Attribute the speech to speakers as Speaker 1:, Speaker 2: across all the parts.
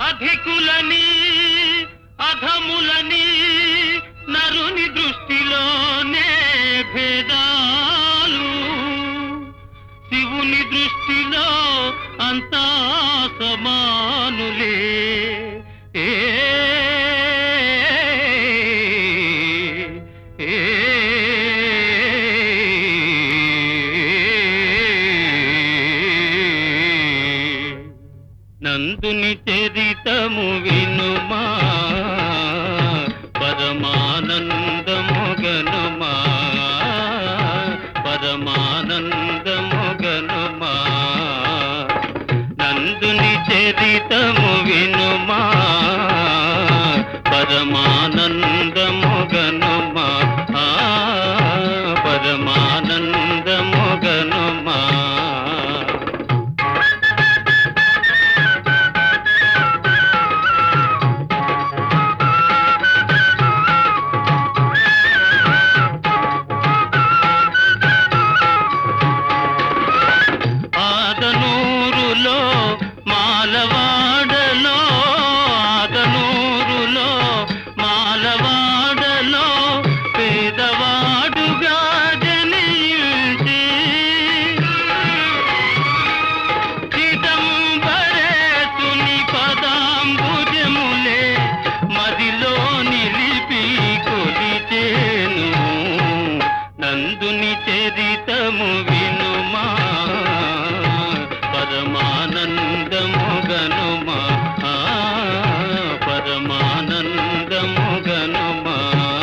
Speaker 1: అధికులని అధములని నరుని దృష్టిలోనే భేదాలు శివుని దృష్టిలో అంతా సమానులే ఏ ఏ నందుని చరితము వినుమా పరమానందము గనుమా పరమానందము గనుమా నందుని చరితము వినుమా పరమానందము గనుమా ఆ, పరమానందము గనుమా ఆదనూరులో మాలవాడలో ఆదనూరులో మాలవాడలో పేదవాడుగా జనించి చిదంబరేతుని పదాంబుజములే మదిలో నిలిపి కొలిచేను నందుని చరితము వినుమా పరమానందము గనుమా ఆ, పరమానందము గనుమా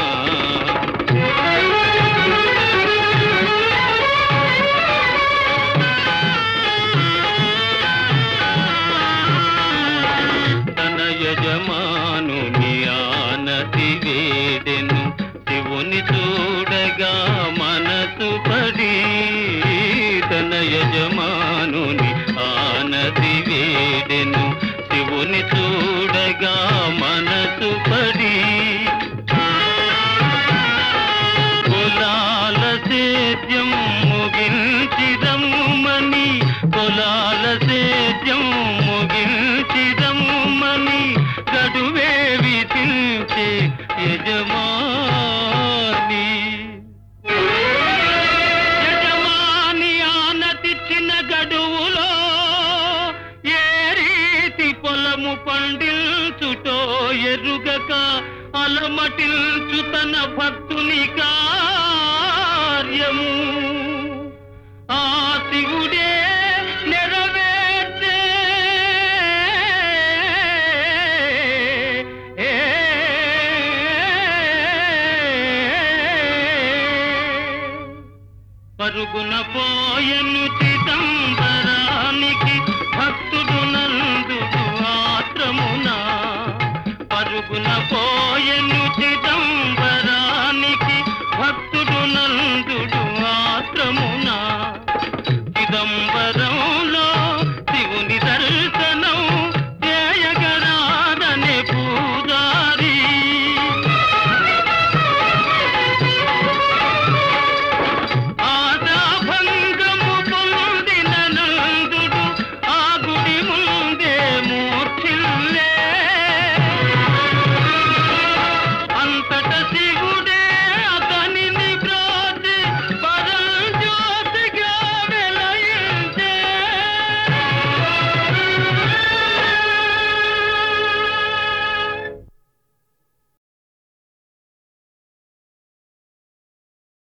Speaker 1: తన యజమానుని ఆనతి వేడెను శివుని చూడగా మనసు పడి తన యజమానుని ఆనతి వేడెను శివుని చూడగా మనసు పడి కులాల సేద్యం ముగించిదమ్మని కులాల సేద్యం ముగించిదమ్మని గడువే విధించే యజమాని యజమాని ఆనతిచ్చిన గడువులో ఏ రీతి పొలము పండిల్చుటో ఎరుగక అలమటిల్చు తన భక్తుని కార్యము ఆ శివుడే నెరవేర్చే ఏ పరుగున పోయను చిదంబరానికి భక్తుడు నందు ఆత్రమున పరుగున పో